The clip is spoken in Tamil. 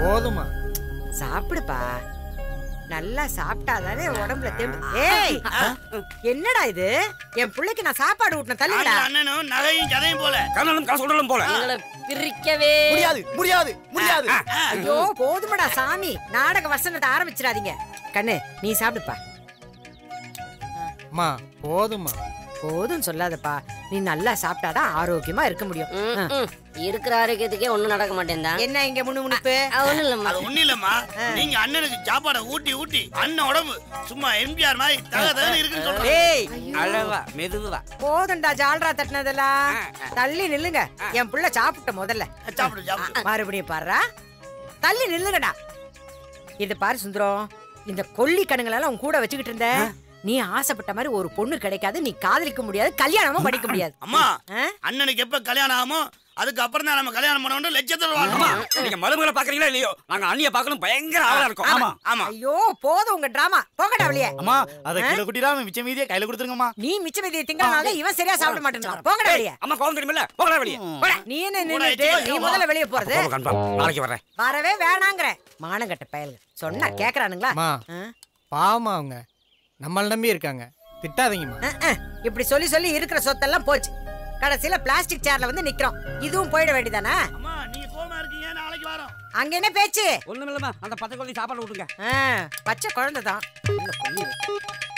போதுமா சாப்பிடுப்பா நல்லா சாப்பிட்டாதானே உடம்புல தெம்பு ஏய் என்னடா இது என் பிள்ளைக்கு நான் சாப்பாடு ஊட்டின தள்ளுடா அண்ணனும் நகையும் கதையும் போல கண்ணனும் காசு உடலும் போல உங்களை பிரிக்கவே முடியாது முடியாது முடியாது ஐயோ போதுமடா சாமி நாடக வசனத்தை ஆரம்பிச்சிடாதீங்க கண்ணு நீ சாப்பிடுப்பா அம்மா போதுமா போதும் சொல்லாதப்பா நீ நல்லா சாப்பிட்டாதான் ஆரோக்கியமா இருக்க முடியும் ம், ஆ. ம். இருக்கிற ஆரோக்கியத்துக்கே ஒண்ணும் நடக்க மாட்டேன்டா என்ன இங்க முணுமுணுப்பு ஒண்ணும் இல்லம்மா அது ஒண்ணு இல்லம்மா நீங்க அண்ணனுக்கு சாப்பாடை ஊட்டி ஊட்டி அண்ணன் உடம்பு சும்மா எம்ஜிஆர் மாதிரி தக தகன்னு இருக்குன்னு சொல்றேன் ஏய் அளவா மெதுவா போதும்டா ஜால்ரா தட்டினதெல்லாம் தள்ளி நில்லுங்க என் புள்ள சாப்பிட்ட முதல்ல சாப்பிடு சாப்பிடு மறுபடியும் பாருடா தள்ளி நில்லுங்கடா இது பாரு சுந்தரம் இந்த கொல்லி கணுங்களெல்லாம் உன் கூட வச்சுக்கிட்டு இருந்த நீ ஆசைப்பட்ட மாதிரி ஒரு பொண்ணு கிடைக்காது நீ காதலிக்க முடியாது கல்யாணமும் படிக்க முடியாது அம்மா ஆ? அண்ணனுக்கு எப்ப கல்யாணம் ஆகுமோ அதுக்கு அப்புறம் தான் நம்ம கல்யாணம் பண்ண வேண்டும் லட்சத்தில் ஆமா வாழணும் நீங்க மருமகளை பாக்குறீங்களா இல்லையோ நாங்க அண்ணிய பார்க்கணும் பயங்கர ஆவலா இருக்கும் ஆமா ஆமா ஐயோ போதும் உங்க டிராமா போங்கடா வெளியே அம்மா அத கீழே குட்டிடாம மிச்ச மீதியை கையில கொடுத்துருங்கம்மா நீ மிச்ச மீதியை திங்கனால இவன் சரியா சாப்பிட மாட்டேன் போங்கடா வெளியே அம்மா கோவம் தெரியுமில்ல போகலாம் வெளியே போடா. நீ என்ன நின்னுட்டு நீ முதல்ல வெளியே போறது கோவம் கன்ஃபார்ம் நாளைக்கு வரேன் வரவே வேணாங்கிற மானங்கட்ட பயலுங்க சொன்னா கேக்குறானுங்களா அம்மா ஆ? பாவமா அவங்க நம்மள நம்பி இருக்காங்க திட்டாதீங்கம்மா அஹ், அஹ். இப்படி சொல்லி சொல்லி இருக்கிற சொத்தெல்லாம் போச்சு கடைசியில பிளாஸ்டிக் சேர்ல வந்து நிக்கிறோம் இதுவும் போயிட வேண்டியதானே அம்மா நீங்க கோமா இருக்கீங்க நாளைக்கு வரோம் அங்க என்ன பேச்சு ஒண்ணுமில்லம்மா அந்த பச்சை குழந்தை சாப்பாடு விட்டுங்க ஆ, பச்சை குழந்தை தான்